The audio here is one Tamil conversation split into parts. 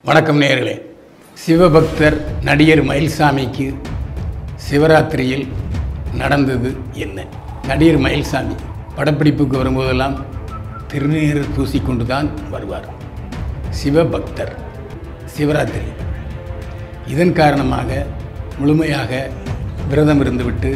வணக்கம் நேயர்களே சிவபக்தர் நடிகர் மயில்சாமிக்கு சிவராத்திரியில் நடந்தது என்ன நடிகர் மயில்சாமி படப்பிடிப்புக்கு வரும்போதெல்லாம் திருநீர் பூசிக்கொண்டு தான் வருவார் சிவபக்தர் சிவராத்திரி இதன் காரணமாக முழுமையாக விரதம் இருந்துவிட்டு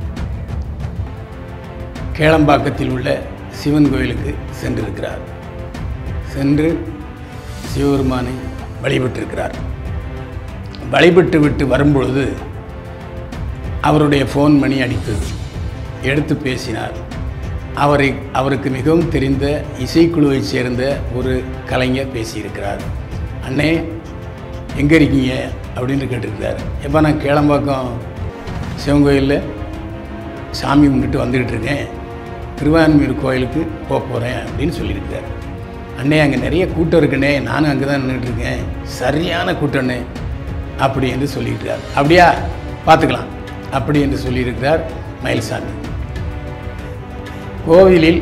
கேளம்பாக்கத்தில் உள்ள சிவன் கோயிலுக்கு சென்றிருக்கிறார் சென்று சிவபெருமானை வழிபட்டிருக்கிறார் வழிபட்டு விட்டு வரும்பொழுது அவருடைய ஃபோன் மணி அடித்தது எடுத்து பேசினார் அவரை அவருக்கு மிகவும் தெரிந்த இசைக்குழுவைச் சேர்ந்த ஒரு கலைஞர் பேசியிருக்கிறார் அண்ணே எங்கே இருக்கீங்க அப்படின்னு கேட்டிருக்கிறார் எப்போ நான் கேளம்பாக்கம் சிவன் கோயிலில் சாமி கும்பிட்டு வந்துக்கிட்டு இருக்கேன் திருவான்மியூர் கோயிலுக்கு போக போகிறேன் அப்படின்னு சொல்லியிருக்கார் அண்ணே அங்கே நிறைய கூட்டம் இருக்குண்ணே நானும் அங்கே தான் நின்றுட்டுருக்கேன் சரியான கூட்டண்ணே அப்படி என்று சொல்லியிருக்கிறார் அப்படியா பார்த்துக்கலாம் அப்படி என்று சொல்லியிருக்கிறார் மயில்சாமி கோவிலில்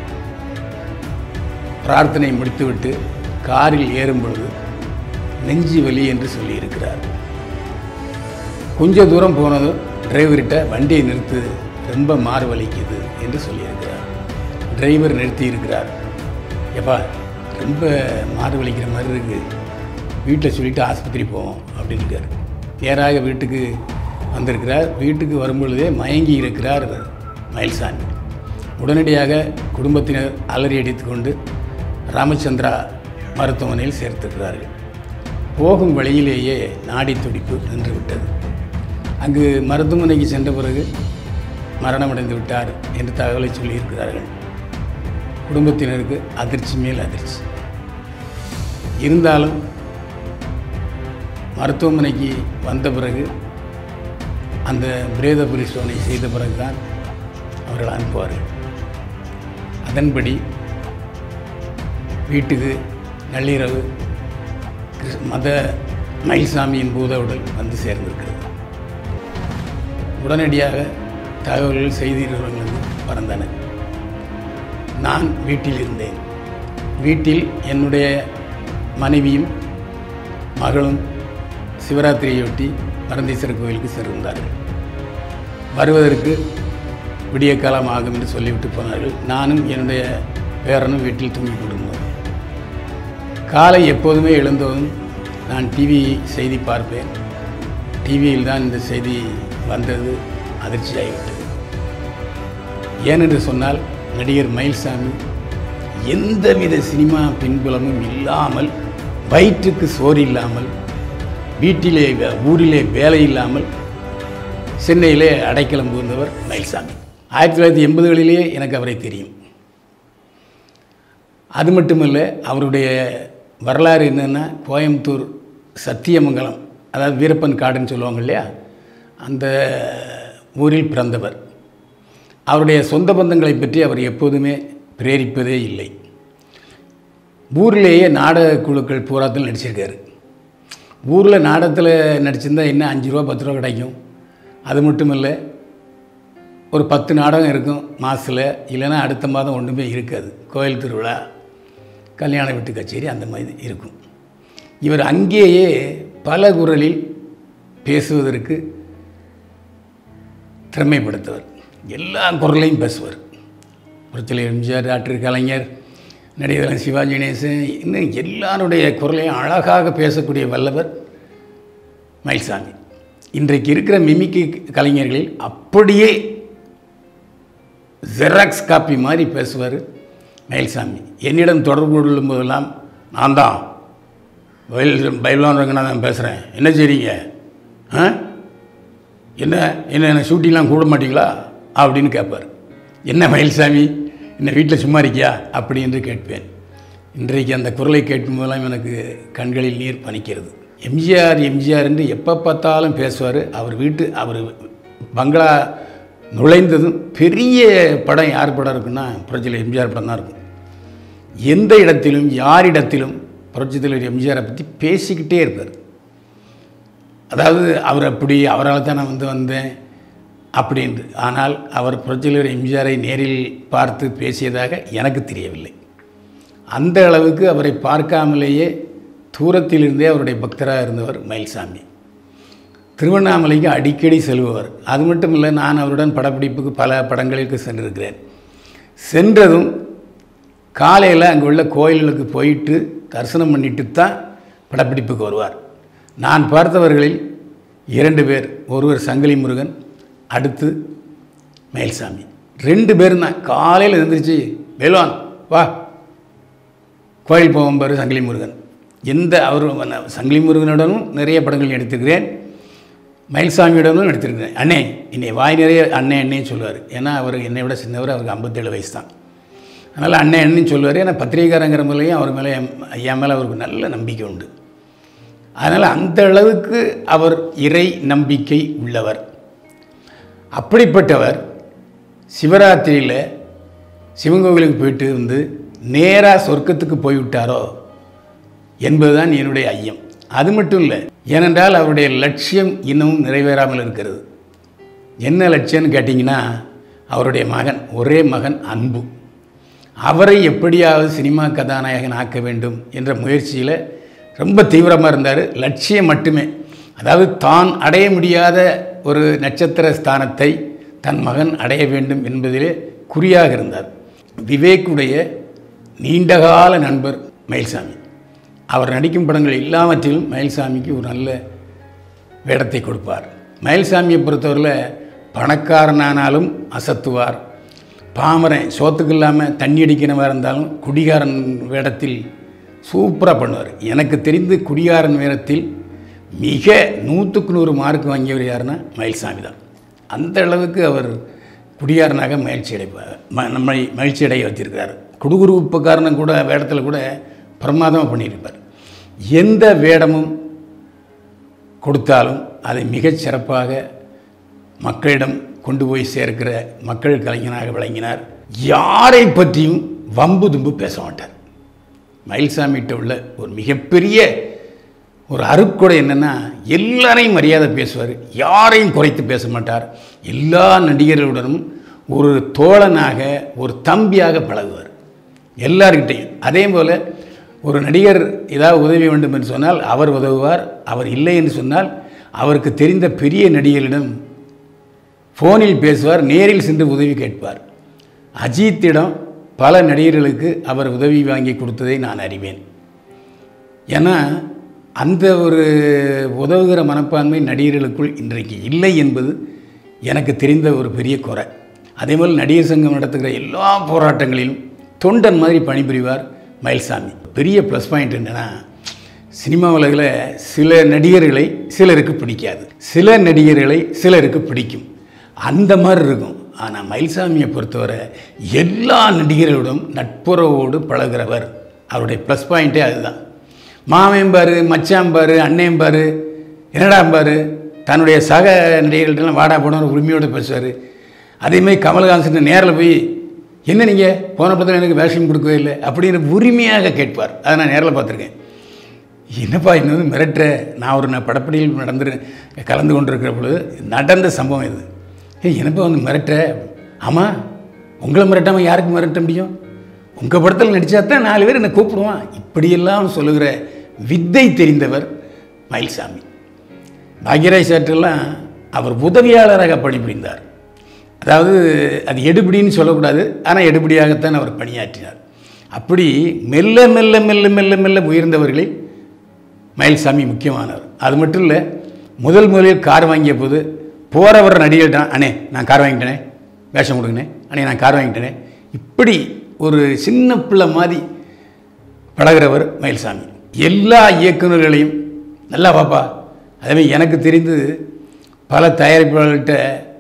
பிரார்த்தனை முடித்துவிட்டு காரில் ஏறும் பொழுது நெஞ்சு வலி என்று சொல்லியிருக்கிறார் கொஞ்ச தூரம் போனதும் டிரைவர்கிட்ட வண்டியை நிறுத்து ரொம்ப மாறு வலிக்குது என்று சொல்லியிருக்கிறார் டிரைவர் நிறுத்தி இருக்கிறார் எப்பா ரொம்ப மாறு வலிக்கிற மாதிரி இருக்குது வீட்டில் சொல்லிவிட்டு ஆஸ்பத்திரி போவோம் அப்படின்னு இருக்கார் நேராக வீட்டுக்கு வந்திருக்கிறார் வீட்டுக்கு வரும்பொழுதே மயங்கி இருக்கிறார் மயில்சாமி உடனடியாக குடும்பத்தினர் அலறி அடித்துக்கொண்டு ராமச்சந்திரா மருத்துவமனையில் சேர்த்திருக்கிறார்கள் போகும் வழியிலேயே நாடி துடிப்பு நின்று விட்டது அங்கு மருத்துவமனைக்கு சென்ற பிறகு மரணமடைந்து விட்டார் என்று தகவலை சொல்லியிருக்கிறார்கள் குடும்பத்தினருக்கு அதிர்ச்சி மேல் அதிர்ச்சி இருந்தாலும் மருத்துவமனைக்கு வந்த பிறகு அந்த பிரேத பரிசோதனை செய்த பிறகுதான் அவர்கள் அனுப்புவார்கள் அதன்படி வீட்டுக்கு நள்ளிரவு கிருஷ்ண- மத மயில்சாமியின் பூத உடல் வந்து சேர்ந்திருக்கிறது உடனடியாக தகவல்கள் செய்தி நிறுவனங்களுக்கு பறந்தன நான் வீட்டில் இருந்தேன் வீட்டில் என்னுடைய மனைவியும் மகளும் சிவராத்திரியொட்டி பரந்தீஸ்வரர் கோயிலுக்கு சென்றிருந்தார்கள் வருவதற்கு விடிய காலம் ஆகும் என்று சொல்லிவிட்டு போனார்கள் நானும் என்னுடைய பேரனும் வீட்டில் தூங்கிக் கொண்டிருந்தோம் காலை எப்போதுமே எழுந்ததும் நான் டிவி செய்தி பார்ப்பேன் டிவியில் தான் இந்த செய்தி வந்தது அதிர்ச்சியாகிவிட்டது ஏனென்று சொன்னால் நடிகர் மயில்சாமி எந்தவித சினிமா பின்புலமும் இல்லாமல் வயிற்றுக்கு சோறு இல்லாமல் வீட்டிலே வே- ஊரிலே வேலை இல்லாமல் சென்னையிலே அடைக்கலம் புகுந்தவர் மயில்சாமி ஆயிரத்தி தொள்ளாயிரத்தி எண்பதுகளிலேயே எனக்கு அவரை தெரியும் அது மட்டுமல்ல அவருடைய வரலாறு என்னென்னா கோயம்புத்தூர் சத்தியமங்கலம் அதாவது வீரப்பன் காடுன்னு சொல்லுவாங்க இல்லையா அந்த ஊரில் பிறந்தவர் அவருடைய சொந்த பந்தங்களை பற்றி அவர் எப்போதுமே பிரேரிப்பதே இல்லை ஊரிலேயே நாடக குழுக்கள் பூராத்தில் நடிச்சிருக்காரு ஊரில் நாடகத்தில் நடிச்சிருந்தா என்ன அஞ்சு ரூபா பத்து ரூபா கிடைக்கும் அது மட்டும் இல்லை ஒரு பத்து நாடகம் இருக்கும் மாதத்தில் இல்லைன்னா அடுத்த மாதம் ஒன்றுமே இருக்காது கோயில் திருவிழா கல்யாண வீட்டு கச்சேரி அந்த மாதிரி இருக்கும் இவர் அங்கேயே பல குரலில் பேசுவதற்கு திறமைப்படுத்தவர் எல்லா குரலையும் பேசுவார் புரட்சியில் எம்ஜிஆர் டாக்டர் கலைஞர் நடிகர் சிவாஜி கணேசன் இன்னும் எல்லாருடைய குரலையும் அழகாக பேசக்கூடிய வல்லவர் மயில்சாமி இன்றைக்கு இருக்கிற மிமிக்கு கலைஞர்களில் அப்படியே ஜெராக்ஸ் காப்பி மாதிரி பேசுவார் மயில்சாமி என்னிடம் தொடர்பு கொள்ளும் போதெல்லாம் நான் தான் பயில் பயிலான் ரங்கநாதன் பேசுகிறேன் என்ன செய்றீங்க ஆ என்ன என்ன என்ன ஷூட்டிங்லாம் கூட மாட்டீங்களா அப்படின்னு கேட்பார் என்ன மயில்சாமி என்ன வீட்டில் சும்மா இருக்கியா அப்படி என்று கேட்பேன் இன்றைக்கு அந்த குரலை கேட்கும் போதெல்லாம் எனக்கு கண்களில் நீர் பனிக்கிறது எம்ஜிஆர் எம்ஜிஆர் என்று எப்போ பார்த்தாலும் பேசுவார் அவர் வீட்டு அவர் பங்களா நுழைந்ததும் பெரிய படம் யார் படம் இருக்குன்னா புரட்சியில் எம்ஜிஆர் படம் தான் இருக்கும் எந்த இடத்திலும் யாரிடத்திலும் புரட்சித் தலைவர் எம்ஜிஆரை பற்றி பேசிக்கிட்டே இருப்பார் அதாவது அவர் அப்படி அவரால் தான் நான் வந்து வந்தேன் அப்படின்ட்டு ஆனால் அவர் புரட்சியாளர் எம்ஜிஆரை நேரில் பார்த்து பேசியதாக எனக்கு தெரியவில்லை அந்த அளவுக்கு அவரை பார்க்காமலேயே தூரத்திலிருந்தே அவருடைய பக்தராக இருந்தவர் மயில்சாமி திருவண்ணாமலைக்கு அடிக்கடி செல்பவர் அது மட்டும் இல்லை நான் அவருடன் படப்பிடிப்புக்கு பல படங்களுக்கு சென்றிருக்கிறேன் சென்றதும் காலையில் அங்கே உள்ள கோயில்களுக்கு போயிட்டு தரிசனம் பண்ணிட்டு தான் படப்பிடிப்புக்கு வருவார் நான் பார்த்தவர்களில் இரண்டு பேர் ஒருவர் சங்கிலி முருகன் அடுத்து மயில்சாமி ரெண்டு பேரும் தான் காலையில் எழுந்திரிச்சு வேல்வான் வா கோயில் போவோம் பாரு சங்கிலி முருகன் எந்த அவர் சங்கிலி முருகனுடனும் நிறைய படங்கள் எடுத்துக்கிறேன் மயில்சாமியுடனும் எடுத்திருக்கிறேன் அண்ணே என்னை வாய் நிறைய அண்ணே அண்ணேன்னு சொல்லுவார் ஏன்னா அவர் என்னை விட சின்னவர் அவருக்கு ஐம்பத்தேழு வயசு தான் அதனால் அண்ணே அண்ணன்னு சொல்லுவார் ஏன்னா பத்திரிகைக்காரங்கிற முறையும் அவர் மேலே என் மேலே அவருக்கு நல்ல நம்பிக்கை உண்டு அதனால் அந்த அளவுக்கு அவர் இறை நம்பிக்கை உள்ளவர் அப்படிப்பட்டவர் சிவராத்திரியில் சிவன் கோவிலுக்கு போயிட்டு வந்து நேராக சொர்க்கத்துக்கு போய்விட்டாரோ என்பதுதான் என்னுடைய ஐயம் அது மட்டும் இல்லை ஏனென்றால் அவருடைய லட்சியம் இன்னமும் நிறைவேறாமல் இருக்கிறது என்ன லட்சியம்னு கேட்டிங்கன்னா அவருடைய மகன் ஒரே மகன் அன்பு அவரை எப்படியாவது சினிமா கதாநாயகன் ஆக்க வேண்டும் என்ற முயற்சியில் ரொம்ப தீவிரமாக இருந்தார் லட்சியம் மட்டுமே அதாவது தான் அடைய முடியாத ஒரு நட்சத்திர ஸ்தானத்தை தன் மகன் அடைய வேண்டும் என்பதிலே குறியாக இருந்தார் விவேக்குடைய நீண்டகால நண்பர் மயில்சாமி அவர் நடிக்கும் படங்கள் எல்லாவற்றிலும் மயில்சாமிக்கு ஒரு நல்ல வேடத்தை கொடுப்பார் மயில்சாமியை பொறுத்தவரையில் பணக்காரனானாலும் அசத்துவார் பாமரன் சோத்துக்கு இல்லாமல் தண்ணி அடிக்கிறவா இருந்தாலும் குடிகாரன் வேடத்தில் சூப்பராக பண்ணுவார் எனக்கு தெரிந்து குடிகாரன் வேடத்தில் மிக நூற்றுக்கு நூறு மார்க் வாங்கியவர் யாருன்னா மயில்சாமி தான் அந்த அளவுக்கு அவர் குடியாரனாக மகிழ்ச்சி அடைப்பார் ம நம்மை மகிழ்ச்சி அடைய வச்சிருக்கிறார் குடுகுருப்புக்காரனும் கூட வேடத்தில் கூட பிரமாதமாக பண்ணியிருப்பார் எந்த வேடமும் கொடுத்தாலும் அதை மிகச் சிறப்பாக மக்களிடம் கொண்டு போய் சேர்க்கிற மக்கள் கலைஞனாக விளங்கினார் யாரை பற்றியும் வம்பு தும்பு பேச மாட்டார் மயில்சாமிகிட்ட உள்ள ஒரு மிகப்பெரிய ஒரு அருக்குடை என்னென்னா எல்லாரையும் மரியாதை பேசுவார் யாரையும் குறைத்து பேச மாட்டார் எல்லா நடிகர்களுடனும் ஒரு தோழனாக ஒரு தம்பியாக பழகுவார் எல்லார்கிட்டையும் அதே போல் ஒரு நடிகர் ஏதாவது உதவி வேண்டும் என்று சொன்னால் அவர் உதவுவார் அவர் இல்லை என்று சொன்னால் அவருக்கு தெரிந்த பெரிய நடிகர்களிடம் ஃபோனில் பேசுவார் நேரில் சென்று உதவி கேட்பார் அஜித்திடம் பல நடிகர்களுக்கு அவர் உதவி வாங்கி கொடுத்ததை நான் அறிவேன் ஏன்னா அந்த ஒரு உதவுகிற மனப்பான்மை நடிகர்களுக்குள் இன்றைக்கு இல்லை என்பது எனக்கு தெரிந்த ஒரு பெரிய குறை அதே போல் நடிகர் சங்கம் நடத்துகிற எல்லா போராட்டங்களிலும் தொண்டன் மாதிரி பணிபுரிவார் மயில்சாமி பெரிய ப்ளஸ் பாயிண்ட் என்னென்னா சினிமா உலகில் சில நடிகர்களை சிலருக்கு பிடிக்காது சில நடிகர்களை சிலருக்கு பிடிக்கும் அந்த மாதிரி இருக்கும் ஆனால் மயில்சாமியை பொறுத்தவரை எல்லா நடிகர்களுடன் நட்புறவோடு பழகிறவர் அவருடைய ப்ளஸ் பாயிண்ட்டே அதுதான் மாமேம்பார் மச்சாம்பார் அண்ணேம்பார் என்னடாம்பார் தன்னுடைய சக நடிகர்கள்ட்டெல்லாம் வாடா போன உரிமையோடு பேசுவார் அதேமாதிரி கமல்ஹாசன் நேரில் போய் என்ன நீங்கள் போன படத்தில் எனக்கு வேஷம் கொடுக்கவே இல்லை அப்படின்னு உரிமையாக கேட்பார் அதை நான் நேரில் பார்த்துருக்கேன் என்னப்பா இன்னும் மிரட்டுற நான் ஒரு நான் படப்படியில் நடந்து கலந்து கொண்டிருக்கிற பொழுது நடந்த சம்பவம் இது ஏய் என்னப்பா வந்து மிரட்டுற ஆமாம் உங்களை மிரட்டாமல் யாருக்கு மிரட்ட முடியும் உங்கள் படத்தில் நடித்தா தான் நாலு பேர் என்னை கூப்பிடுவான் இப்படியெல்லாம் சொல்லுகிற வித்தை தெரிந்தவர் மயில்சாமி பாக்யராஜ் சாற்றெல்லாம் அவர் உதவியாளராக பணிபுரிந்தார் அதாவது அது எடுபிடின்னு சொல்லக்கூடாது ஆனால் எடுபடியாகத்தான் அவர் பணியாற்றினார் அப்படி மெல்ல மெல்ல மெல்ல மெல்ல மெல்ல உயர்ந்தவர்களில் மயில்சாமி முக்கியமானவர் அது மட்டும் இல்லை முதல் முதலில் கார் வாங்கிய போது போகிறவர் நடிகர்தான் அண்ணே நான் கார் வாங்கிட்டேனே வேஷம் கொடுங்கண்ணே அண்ணே நான் கார் வாங்கிட்டேனே இப்படி ஒரு சின்ன பிள்ளை மாதிரி பழகிறவர் மயில்சாமி எல்லா இயக்குநர்களையும் நல்லா பாப்பா அதேமாதிரி எனக்கு தெரிந்து பல தயாரிப்பாளர்கிட்ட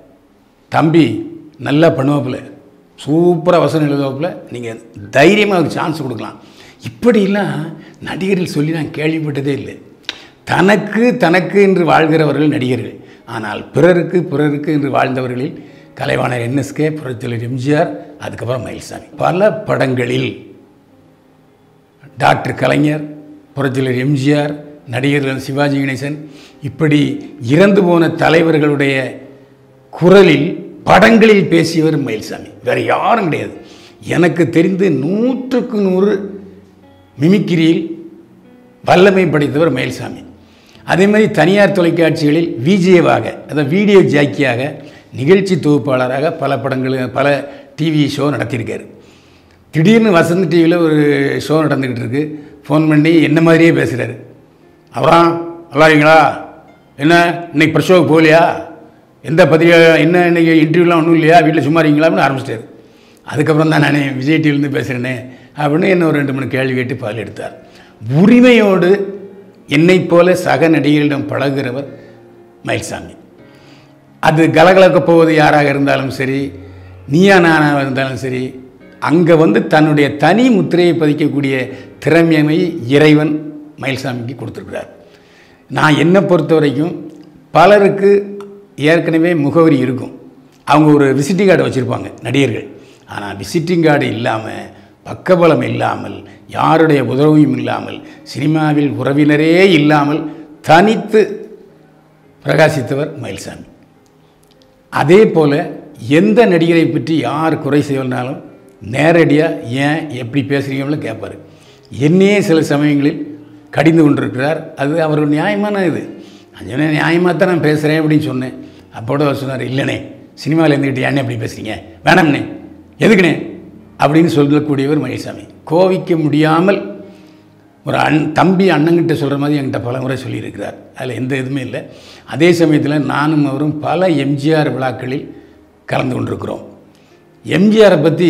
தம்பி நல்லா பண்ணுவாப்புல சூப்பராக வசனம் எழுதுவாப்புல நீங்கள் தைரியமாக அவருக்கு சான்ஸ் கொடுக்கலாம் இப்படிலாம் நடிகர்கள் சொல்லி நான் கேள்விப்பட்டதே இல்லை தனக்கு தனக்கு என்று வாழ்கிறவர்கள் நடிகர்கள் ஆனால் பிறருக்கு பிறருக்கு என்று வாழ்ந்தவர்களில் கலைவாணர் என்எஸ்கே புரட்சியாளர் எம்ஜிஆர் அதுக்கப்புறம் மயில்சாமி பல படங்களில் டாக்டர் கலைஞர் புரட்சியாளர் எம்ஜிஆர் நடிகர்கள் சிவாஜி கணேசன் இப்படி இறந்து போன தலைவர்களுடைய குரலில் படங்களில் பேசியவர் மயில்சாமி வேறு யாரும் கிடையாது எனக்கு தெரிந்து நூற்றுக்கு நூறு மிமிக்கிரியில் வல்லமை படைத்தவர் மயில்சாமி அதே மாதிரி தனியார் தொலைக்காட்சிகளில் விஜேவாக அதாவது வீடியோ ஜாக்கியாக நிகழ்ச்சி தொகுப்பாளராக பல படங்கள் பல டிவி ஷோ நடத்தியிருக்காரு திடீர்னு வசந்த் டிவியில் ஒரு ஷோ நடந்துக்கிட்டு இருக்கு ஃபோன் பண்ணி என்ன மாதிரியே பேசுகிறாரு அப்புறம் நல்லா இருக்கீங்களா என்ன இன்னைக்கு ப்ரெஷோவுக்கு போகலையா எந்த பத்திரிகை என்ன இன்னைக்கு இன்டர்வியூலாம் ஒன்றும் இல்லையா வீட்டில் சும்மா இருக்கீங்களான்னு ஆரம்பிச்சிட்டாரு அதுக்கப்புறம் தான் நான் விஜய் டிவிலேருந்து பேசுகிறேனே அப்படின்னு என்ன ஒரு ரெண்டு மூணு கேள்வி கேட்டு பதில் எடுத்தார் உரிமையோடு என்னைப் போல சக நடிகர்களிடம் பழகுகிறவர் மயில்சாமி அது கலகலக்க போவது யாராக இருந்தாலும் சரி நீயா நானாக இருந்தாலும் சரி அங்கே வந்து தன்னுடைய தனி முத்திரையை பதிக்கக்கூடிய திறமையை இறைவன் மயில்சாமிக்கு கொடுத்துருக்கிறார் நான் என்னை பொறுத்த வரைக்கும் பலருக்கு ஏற்கனவே முகவரி இருக்கும் அவங்க ஒரு விசிட்டிங் கார்டு வச்சுருப்பாங்க நடிகர்கள் ஆனால் விசிட்டிங் கார்டு இல்லாமல் பக்கபலம் இல்லாமல் யாருடைய உதவியும் இல்லாமல் சினிமாவில் உறவினரே இல்லாமல் தனித்து பிரகாசித்தவர் மயில்சாமி அதே போல் எந்த நடிகரை பற்றி யார் குறை செய்யலனாலும் நேரடியாக ஏன் எப்படி பேசுகிறீங்களோ கேட்பார் என்னையே சில சமயங்களில் கடிந்து கொண்டிருக்கிறார் அது அவர் நியாயமான இது நான் சொன்னேன் நியாயமாக தான் நான் பேசுகிறேன் அப்படின்னு சொன்னேன் அப்போட அவர் சொன்னார் இல்லைண்ணே சினிமாவில் இருந்துக்கிட்டு ஏன்னே அப்படி பேசுகிறீங்க வேணாம்ண்ணே எதுக்குண்ணே அப்படின்னு சொல்லக்கூடியவர் மயில்சாமி கோவிக்க முடியாமல் ஒரு அண் தம்பி அண்ணங்கிட்ட சொல்கிற மாதிரி என்கிட்ட பல முறை சொல்லியிருக்கிறார் அதில் எந்த இதுவுமே இல்லை அதே சமயத்தில் நானும் அவரும் பல எம்ஜிஆர் விழாக்களில் கலந்து கொண்டிருக்கிறோம் எம்ஜிஆரை பற்றி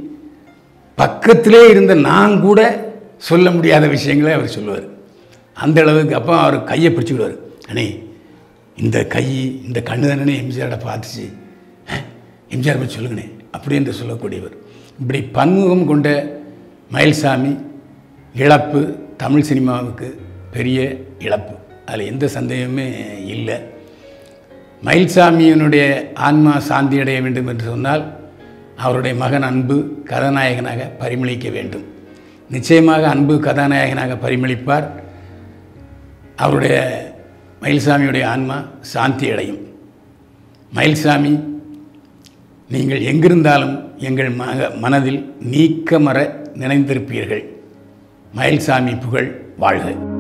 பக்கத்திலே இருந்த நான் கூட சொல்ல முடியாத விஷயங்களை அவர் சொல்லுவார் அந்த அளவுக்கு அப்போ அவர் கையை பிடிச்சிக்கிடுவார் அண்ணே இந்த கை இந்த கண்ணு தானே எம்ஜிஆரை பார்த்துச்சு அஹ், எம்ஜிஆர் பற்றி சொல்லுங்கண்ணே அப்படி என்று சொல்லக்கூடியவர் இப்படி பன்முகம் கொண்ட மயில்சாமி இழப்பு தமிழ் சினிமாவுக்கு பெரிய இழப்பு அதில் எந்த சந்தேகமே இல்லை மயில்சாமியினுடைய ஆன்மா சாந்தி அடைய வேண்டும் என்று சொன்னால் அவருடைய மகன் அன்பு கதாநாயகனாக பரிமளிக்க வேண்டும் நிச்சயமாக அன்பு கதாநாயகனாக பரிமளிப்பார் அவருடைய மயில்சாமியுடைய ஆன்மா சாந்தி அடையும் மயில்சாமி நீங்கள் எங்கிருந்தாலும் எங்கள் மக மனதில் நீக்கமற நினைந்திருப்பீர்கள் மயில்சாமி புகழ் வாழ்க